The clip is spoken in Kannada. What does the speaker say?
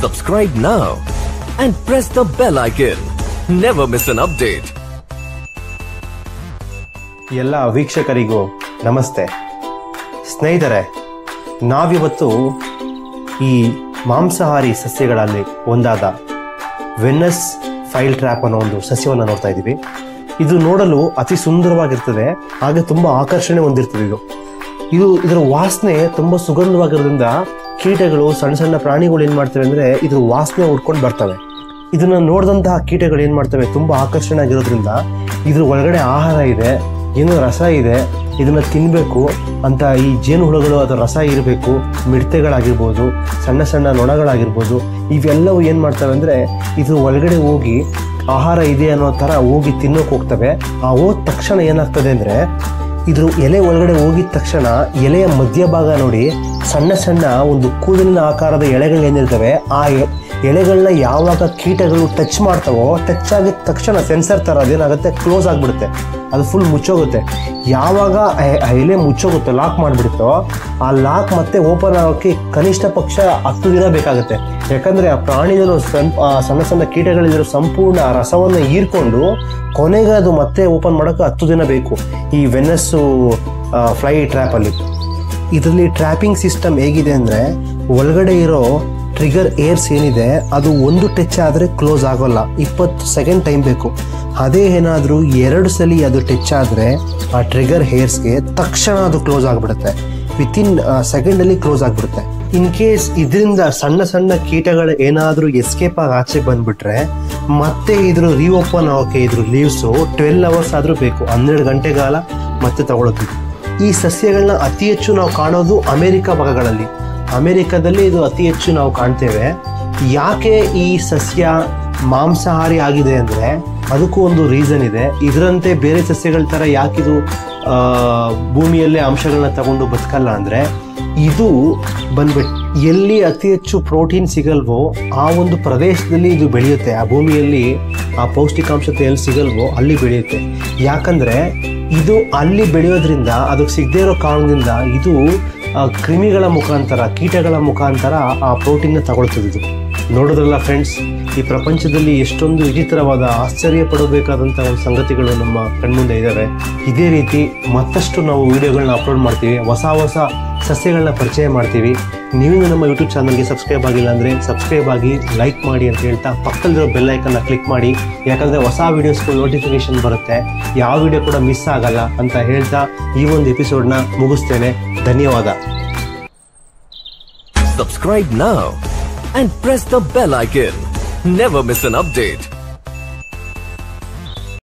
Subscribe now and press the bell icon. Never miss an update. ಎಲ್ಲ ವೀಕ್ಷಕರಿಗೂ ನಮಸ್ತೆ ಸ್ನೇಹಿತರೆ ನಾವಿವತ್ತು ಈ ಮಾಂಸಾಹಾರಿ ಸಸ್ಯಗಳಲ್ಲಿ ಒಂದಾದ ವೆನ್ನಸ್ ಫೈಲ್ ಟ್ರ್ಯಾಪ್ ಅನ್ನೋ ಒಂದು ಸಸ್ಯವನ್ನು ನೋಡ್ತಾ ಇದ್ದೀವಿ ಇದು ನೋಡಲು ಅತಿ ಸುಂದರವಾಗಿರ್ತದೆ ಹಾಗೆ ತುಂಬ ಆಕರ್ಷಣೆ ಹೊಂದಿರ್ತದೆ ಇದು ಇದು ಇದರ ವಾಸನೆ ತುಂಬ ಸುಗಂಧವಾಗಿರೋದ್ರಿಂದ ಕೀಟಗಳು ಸಣ್ಣ ಸಣ್ಣ ಪ್ರಾಣಿಗಳು ಏನು ಮಾಡ್ತವೆ ಅಂದರೆ ಇದ್ರ ವಾಸನೆ ಉಡ್ಕೊಂಡು ಬರ್ತವೆ ಇದನ್ನ ನೋಡಿದಂತಹ ಕೀಟಗಳು ಏನು ಮಾಡ್ತವೆ ತುಂಬ ಆಕರ್ಷಣೆ ಆಗಿರೋದ್ರಿಂದ ಇದ್ರ ಒಳಗಡೆ ಆಹಾರ ಇದೆ ಏನೋ ರಸ ಇದೆ ಇದನ್ನ ತಿನ್ನಬೇಕು ಅಂತ ಈ ಜೇನುಹುಳುಗಳು ಅದರ ರಸ ಇರಬೇಕು ಮಿಡತೆಗಳಾಗಿರ್ಬೋದು ಸಣ್ಣ ಸಣ್ಣ ನೊಣಗಳಾಗಿರ್ಬೋದು ಇವೆಲ್ಲವೂ ಏನು ಮಾಡ್ತವೆ ಅಂದರೆ ಇದು ಒಳಗಡೆ ಹೋಗಿ ಆಹಾರ ಇದೆ ಅನ್ನೋ ಥರ ಹೋಗಿ ತಿನ್ನೋಕೆ ಹೋಗ್ತವೆ ಆ ಹೋದ ತಕ್ಷಣ ಏನಾಗ್ತದೆ ಅಂದರೆ ಇದ್ರ ಎಲೆ ಒಳಗಡೆ ಹೋಗಿದ ತಕ್ಷಣ ಎಲೆಯ ಮಧ್ಯಭಾಗ ನೋಡಿ ಸಣ್ಣ ಸಣ್ಣ ಒಂದು ಕೂದಲಿನ ಆಕಾರದ ಎಳೆಗಳು ಏನಿರ್ತವೆ ಆ ಎ- ಎಳೆಗಳನ್ನ ಯಾವಾಗ ಕೀಟಗಳು ಟಚ್ ಮಾಡ್ತಾವೋ ಟಚ್ ಆಗಿದ ತಕ್ಷಣ ಸೆನ್ಸರ್ ಥರ ಅದೇನಾಗುತ್ತೆ ಕ್ಲೋಸ್ ಆಗಿಬಿಡುತ್ತೆ ಅದು ಫುಲ್ ಮುಚ್ಚೋಗುತ್ತೆ ಯಾವಾಗ ಆ- ಆ ಎಲೆ ಮುಚ್ಚೋಗುತ್ತೆ ಲಾಕ್ ಮಾಡಿಬಿಡುತ್ತೋ ಆ ಲಾಕ್ ಮತ್ತೆ ಓಪನ್ ಆಗೋಕ್ಕೆ ಕನಿಷ್ಠ ಪಕ್ಷ ಹತ್ತು ದಿನ ಬೇಕಾಗುತ್ತೆ ಯಾಕಂದರೆ ಆ ಪ್ರಾಣಿಗಳು ಸ್ವಲ್ಪ ಆ ಸಣ್ಣ ಸಣ್ಣ ಕೀಟಗಳಿರೋ ಸಂಪೂರ್ಣ ಆ ರಸವನ್ನು ಹೀರ್ಕೊಂಡು ಕೊನೆಗೆ ಅದು ಮತ್ತೆ ಓಪನ್ ಮಾಡೋಕ್ಕೆ ಹತ್ತು ದಿನ ಬೇಕು ಈ ವೆನ್ನಸ್ಸು ಫ್ಲೈ ಟ್ರ್ಯಾಪಲ್ಲಿ ಇದರಲ್ಲಿ ಟ್ರ್ಯಾಪಿಂಗ್ ಸಿಸ್ಟಮ್ ಹೇಗಿದೆ ಅಂದರೆ ಒಳಗಡೆ ಇರೋ ಟ್ರಿಗರ್ ಏರ್ಸ್ ಏನಿದೆ ಅದು ಒಂದು ಟಚ್ ಆದರೆ ಕ್ಲೋಸ್ ಆಗೋಲ್ಲ ಇಪ್ಪತ್ತು ಸೆಕೆಂಡ್ ಟೈಮ್ ಬೇಕು ಅದೇ ಏನಾದರೂ ಎರಡು ಸಲ ಅದು ಟಚ್ ಆದರೆ ಆ ಟ್ರಿಗರ್ ಹೇರ್ಸ್ಗೆ ತಕ್ಷಣ ಅದು ಕ್ಲೋಸ್ ಆಗಿಬಿಡುತ್ತೆ ವಿತಿನ್ ಸೆಕೆಂಡಲ್ಲಿ ಕ್ಲೋಸ್ ಆಗಿಬಿಡುತ್ತೆ ಇನ್ ಕೇಸ್ ಇದರಿಂದ ಸಣ್ಣ ಸಣ್ಣ ಕೀಟಗಳು ಏನಾದರೂ ಎಸ್ಕೇಪ್ ಆಗಿ ಆಚೆ ಬಂದ್ಬಿಟ್ರೆ ಮತ್ತೆ ಇದ್ರ ರೀಓಪನ್ ಆಗೋಕ್ಕೆ ಇದ್ರ ಲೀವ್ಸು ಟ್ವೆಲ್ ಅವರ್ಸ್ ಆದರೂ ಬೇಕು ಹನ್ನೆರಡು ಗಂಟೆಗಾಲ ಮತ್ತೆ ತಗೊಳುತ್ತೆ ಈ ಸಸ್ಯಗಳನ್ನ ಅತಿ ಹೆಚ್ಚು ನಾವು ಕಾಣೋದು ಅಮೆರಿಕ ಭಾಗಗಳಲ್ಲಿ ಅಮೆರಿಕದಲ್ಲಿ ಇದು ಅತಿ ಹೆಚ್ಚು ನಾವು ಕಾಣ್ತೇವೆ ಯಾಕೆ ಈ ಸಸ್ಯ ಮಾಂಸಾಹಾರಿ ಆಗಿದೆ ಅಂದರೆ ಅದಕ್ಕೂ ಒಂದು ರೀಸನ್ ಇದೆ ಇದರಂತೆ ಬೇರೆ ಸಸ್ಯಗಳ ಥರ ಯಾಕಿದು ಆ, ಭೂಮಿಯಲ್ಲೇ ಅಂಶಗಳನ್ನ ತಗೊಂಡು ಬದುಕಲ್ಲ ಅಂದರೆ ಇದು ಬಂದ್ಬಿಟ್ಟು ಎಲ್ಲಿ ಅತಿ ಹೆಚ್ಚು ಪ್ರೋಟೀನ್ ಸಿಗಲ್ವೋ ಆ ಒಂದು ಪ್ರದೇಶದಲ್ಲಿ ಇದು ಬೆಳೆಯುತ್ತೆ ಆ ಭೂಮಿಯಲ್ಲಿ ಆ ಪೌಷ್ಟಿಕಾಂಶತೆ ಎಲ್ಲಿ ಸಿಗಲ್ವೋ ಅಲ್ಲಿ ಬೆಳೆಯುತ್ತೆ ಯಾಕಂದ್ರೆ ಇದು ಅಲ್ಲಿ ಬೆಳೆಯೋದ್ರಿಂದ ಅದಕ್ಕೆ ಸಿಗದೇ ಇರೋ ಕಾರಣದಿಂದ ಇದು ಆ, ಕ್ರಿಮಿಗಳ ಮುಖಾಂತರ ಕೀಟಗಳ ಮುಖಾಂತರ ಆ ಪ್ರೋಟೀನ್ನ ತಗೊಳ್ತದೆ ಇದು ನೋಡಿದ್ರಲ್ಲ ಫ್ರೆಂಡ್ಸ್ ಈ ಪ್ರಪಂಚದಲ್ಲಿ ಎಷ್ಟೊಂದು ವಿಚಿತ್ರವಾದ ಆಶ್ಚರ್ಯ ಪಡಬೇಕಾದಂಥ ಒಂದು ಸಂಗತಿಗಳು ನಮ್ಮ ಕಣ್ಮುಂದೆ ಇದ್ದಾವೆ ಇದೇ ರೀತಿ ಮತ್ತಷ್ಟು ನಾವು ವಿಡಿಯೋಗಳನ್ನ ಅಪ್ಲೋಡ್ ಮಾಡ್ತೀವಿ ಹೊಸ ಹೊಸ ಸಸ್ಯಗಳನ್ನ ಪರಿಚಯ ಮಾಡ್ತೀವಿ ನೀವಿನ್ನು ನಮ್ಮ ಯೂಟ್ಯೂಬ್ ಚಾನಲ್ಗೆ ಸಬ್ಸ್ಕ್ರೈಬ್ ಆಗಿಲ್ಲ ಅಂದರೆ ಸಬ್ಸ್ಕ್ರೈಬ್ ಆಗಿ ಲೈಕ್ ಮಾಡಿ ಅಂತ ಹೇಳ್ತಾ ಪಕ್ಕದಲ್ಲಿರೋ ಬೆಲ್ ಐಕನ್ನ ಕ್ಲಿಕ್ ಮಾಡಿ ಯಾಕಂದರೆ ಹೊಸ ವೀಡಿಯೋಸ್ಗಳು ನೋಟಿಫಿಕೇಶನ್ ಬರುತ್ತೆ ಯಾವ ವಿಡಿಯೋ ಕೂಡ ಮಿಸ್ ಆಗಲ್ಲ ಅಂತ ಹೇಳ್ತಾ ಈ ಒಂದು ಎಪಿಸೋಡ್ನ ಮುಗಿಸ್ತೇನೆ ಧನ್ಯವಾದ Subscribe now and press the bell icon. Never miss an update.